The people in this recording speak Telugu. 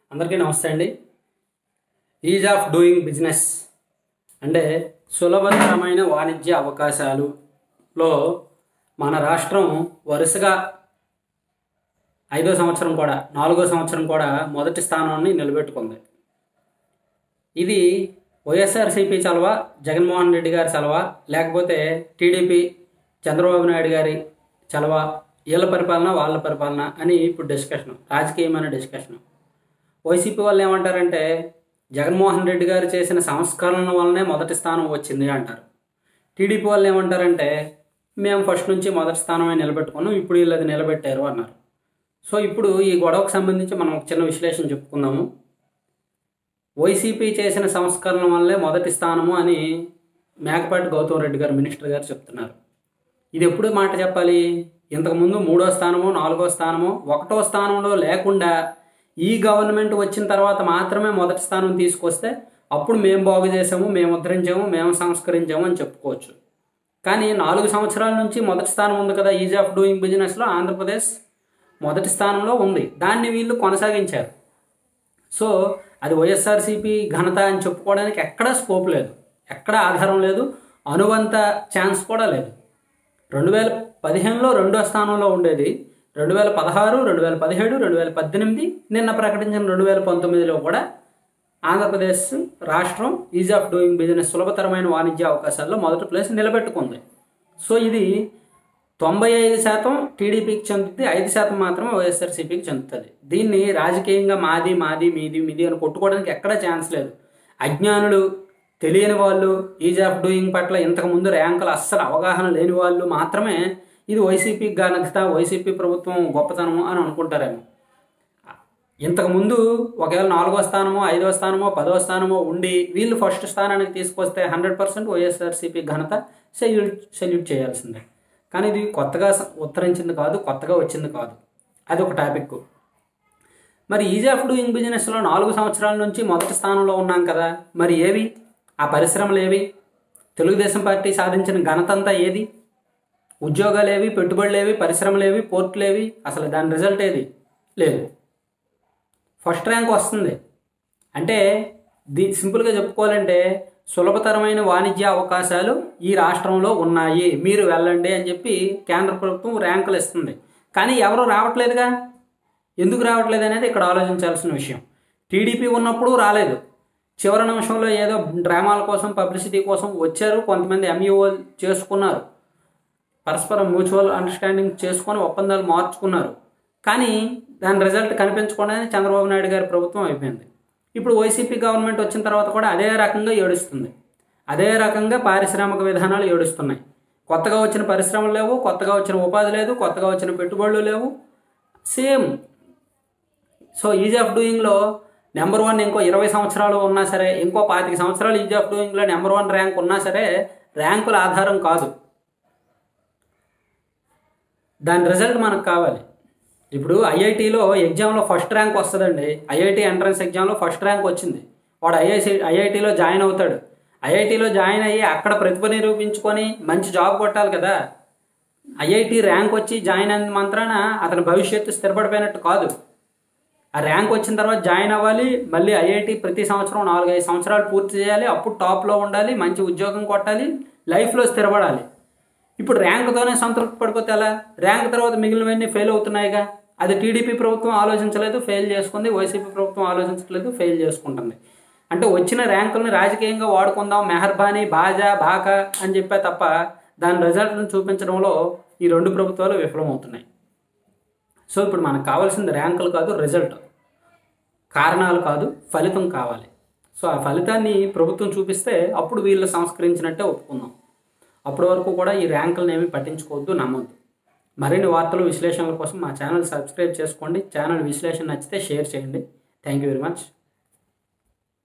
అందరికీ నమస్తే అండి ఈజ్ ఆఫ్ డూయింగ్ బిజినెస్ అంటే సులభతరమైన వాణిజ్య అవకాశాలులో మన రాష్ట్రం వరుసగా ఐదో సంవత్సరం కూడా నాలుగో సంవత్సరం కూడా మొదటి స్థానాన్ని నిలబెట్టుకుంది ఇది వైఎస్ఆర్సీపీ చలవ జగన్మోహన్ రెడ్డి గారి చలవ లేకపోతే టీడీపీ చంద్రబాబు నాయుడు గారి చలవ వీళ్ళ పరిపాలన వాళ్ళ పరిపాలన అని ఇప్పుడు డిస్కషన్ రాజకీయమైన డిస్కషన్ వైసీపీ వాళ్ళు ఏమంటారంటే జగన్మోహన్ రెడ్డి గారు చేసిన సంస్కరణల వల్లనే మొదటి స్థానం వచ్చింది అంటారు టీడీపీ వాళ్ళు ఏమంటారంటే మేము ఫస్ట్ నుంచి మొదటి స్థానమే నిలబెట్టుకున్నాం ఇప్పుడు వీళ్ళు అది నిలబెట్టారు అన్నారు సో ఇప్పుడు ఈ గొడవకు సంబంధించి మనం ఒక చిన్న విశ్లేషణ చెప్పుకుందాము వైసీపీ చేసిన సంస్కరణ వల్లే మొదటి స్థానము అని మేకపాటి గౌతమ్ రెడ్డి గారు మినిస్టర్ గారు చెప్తున్నారు ఇది ఎప్పుడు మాట చెప్పాలి ఇంతకుముందు మూడో స్థానమో నాలుగో స్థానమో ఒకటో స్థానంలో లేకుండా ఈ గవర్నమెంట్ వచ్చిన తర్వాత మాత్రమే మొదటి స్థానం తీసుకొస్తే అప్పుడు మేము బాగు చేసాము మేము ఉద్ధరించాము మేము సంస్కరించాము అని చెప్పుకోవచ్చు కానీ నాలుగు సంవత్సరాల నుంచి మొదటి స్థానం ఉంది కదా ఈజ్ ఆఫ్ డూయింగ్ బిజినెస్లో ఆంధ్రప్రదేశ్ మొదటి స్థానంలో ఉంది దాన్ని వీళ్ళు కొనసాగించారు సో అది వైఎస్ఆర్సీపీ ఘనత అని చెప్పుకోవడానికి ఎక్కడా స్కోప్ లేదు ఎక్కడా ఆధారం లేదు అనువంత ఛాన్స్ కూడా లేదు రెండు వేల పదిహేనులో రెండో స్థానంలో ఉండేది రెండు వేల పదహారు రెండు వేల పదిహేడు రెండు వేల పద్దెనిమిది నిన్న ప్రకటించిన రెండు వేల పంతొమ్మిదిలో కూడా ఆంధ్రప్రదేశ్ రాష్ట్రం ఈజ్ ఆఫ్ డూయింగ్ బిజినెస్ సులభతరమైన వాణిజ్య అవకాశాల్లో మొదటి ప్లేస్ నిలబెట్టుకుంది సో ఇది తొంభై ఐదు శాతం టీడీపీకి చెందుతుంది ఐదు శాతం మాత్రమే వైఎస్ఆర్సీపీకి చెందుతుంది దీన్ని రాజకీయంగా మాది మాది మీది మీది అని కొట్టుకోవడానికి ఎక్కడా ఛాన్స్ లేదు అజ్ఞానులు తెలియని వాళ్ళు ఈజ్ ఆఫ్ డూయింగ్ పట్ల ఇంతకుముందు ర్యాంకులు అస్సలు అవగాహన లేని వాళ్ళు మాత్రమే ఇది వైసీపీ ఘనత వైసీపీ ప్రభుత్వం గొప్పతనము అని అనుకుంటారేమో ఇంతకుముందు ఒకవేళ నాలుగో స్థానమో ఐదో స్థానమో పదో స్థానమో ఉండి వీళ్ళు ఫస్ట్ స్థానానికి తీసుకొస్తే హండ్రెడ్ పర్సెంట్ వైఎస్ఆర్సీపీ ఘనత సెల్యూట్ సెల్యూట్ చేయాల్సిందే కానీ ఇది కొత్తగా ఉత్తరించింది కాదు కొత్తగా వచ్చింది కాదు అది ఒక టాపిక్ మరి ఈజీ ఆఫ్ డూయింగ్ బిజినెస్లో నాలుగు సంవత్సరాల నుంచి మొదటి స్థానంలో ఉన్నాం కదా మరి ఏవి ఆ పరిశ్రమలు ఏవి తెలుగుదేశం పార్టీ సాధించిన ఘనత అంతా ఏది ఉద్యోగాలు ఏవి పెట్టుబడులు ఏవి పరిశ్రమలు ఏవి పోర్టులు ఏవి అసలు దాని రిజల్ట్ ఏది లేదు ఫస్ట్ ర్యాంక్ వస్తుంది అంటే దీ సింపుల్గా చెప్పుకోవాలంటే సులభతరమైన వాణిజ్య అవకాశాలు ఈ రాష్ట్రంలో ఉన్నాయి మీరు వెళ్ళండి అని చెప్పి కేంద్ర ప్రభుత్వం ర్యాంకులు ఇస్తుంది కానీ ఎవరు రావట్లేదుగా ఎందుకు రావట్లేదు అనేది ఇక్కడ ఆలోచించాల్సిన విషయం టీడీపీ ఉన్నప్పుడు రాలేదు చివరి నిమిషంలో ఏదో డ్రామాల కోసం పబ్లిసిటీ కోసం వచ్చారు కొంతమంది ఎంఈఓ చేసుకున్నారు పరస్పరం మ్యూచువల్ అండర్స్టాండింగ్ చేసుకొని ఒప్పందాలు మార్చుకున్నారు కానీ దాని రిజల్ట్ కనిపించకుండానే చంద్రబాబు నాయుడు గారి ప్రభుత్వం అయిపోయింది ఇప్పుడు వైసీపీ గవర్నమెంట్ వచ్చిన తర్వాత కూడా అదే రకంగా ఏడుస్తుంది అదే రకంగా పారిశ్రామిక విధానాలు ఏడుస్తున్నాయి కొత్తగా వచ్చిన పరిశ్రమలు లేవు కొత్తగా వచ్చిన ఉపాధి లేదు కొత్తగా వచ్చిన పెట్టుబడులు లేవు సేమ్ సో ఈజ్ ఆఫ్ డూయింగ్లో నెంబర్ వన్ ఇంకో ఇరవై సంవత్సరాలు ఉన్నా సరే ఇంకో పాతిక సంవత్సరాలు ఈజ్ ఆఫ్ డూయింగ్లో నెంబర్ వన్ ర్యాంక్ ఉన్నా సరే ర్యాంకుల ఆధారం కాదు దాని రిజల్ట్ మనకు కావాలి ఇప్పుడు ఐఐటీలో ఎగ్జామ్లో ఫస్ట్ ర్యాంక్ వస్తుందండి ఐఐటీ ఎంట్రన్స్ ఎగ్జామ్లో ఫస్ట్ ర్యాంక్ వచ్చింది వాడు ఐఐసి ఐఐటీలో జాయిన్ అవుతాడు ఐఐటీలో జాయిన్ అయ్యి అక్కడ ప్రతిభ నిరూపించుకొని మంచి జాబ్ కొట్టాలి కదా ఐఐటి ర్యాంక్ వచ్చి జాయిన్ అయిన మాత్రాన అతని భవిష్యత్తు స్థిరపడిపోయినట్టు కాదు ఆ ర్యాంక్ వచ్చిన తర్వాత జాయిన్ అవ్వాలి మళ్ళీ ఐఐటి ప్రతి సంవత్సరం నాలుగైదు సంవత్సరాలు పూర్తి చేయాలి అప్పుడు టాప్లో ఉండాలి మంచి ఉద్యోగం కొట్టాలి లైఫ్లో స్థిరపడాలి ఇప్పుడు ర్యాంక్తోనే సంతృప్తి పడిపోతే ఎలా ర్యాంక్ తర్వాత మిగిలినవన్నీ ఫెయిల్ అవుతున్నాయిగా అది టీడీపీ ప్రభుత్వం ఆలోచించలేదు ఫెయిల్ చేసుకుంది వైసీపీ ప్రభుత్వం ఆలోచించలేదు ఫెయిల్ చేసుకుంటుంది అంటే వచ్చిన ర్యాంకుల్ని రాజకీయంగా వాడుకుందాం మెహర్బానీ బాజా బాకా అని చెప్పే తప్ప దాని రిజల్ట్ను చూపించడంలో ఈ రెండు ప్రభుత్వాలు విఫలమవుతున్నాయి సో ఇప్పుడు మనకు కావాల్సింది ర్యాంకులు కాదు రిజల్ట్ కారణాలు కాదు ఫలితం కావాలి సో ఆ ఫలితాన్ని ప్రభుత్వం చూపిస్తే అప్పుడు వీళ్ళు సంస్కరించినట్టే ఒప్పుకుందాం అప్పటి వరకు కూడా ఈ ర్యాంకులను ఏమి పట్టించుకోవద్దు నమ్మొద్దు మరిన్ని వార్తలు విశ్లేషణల కోసం మా ఛానల్ సబ్స్క్రైబ్ చేసుకోండి ఛానల్ విశ్లేషణ నచ్చితే షేర్ చేయండి థ్యాంక్ యూ వెరీ మచ్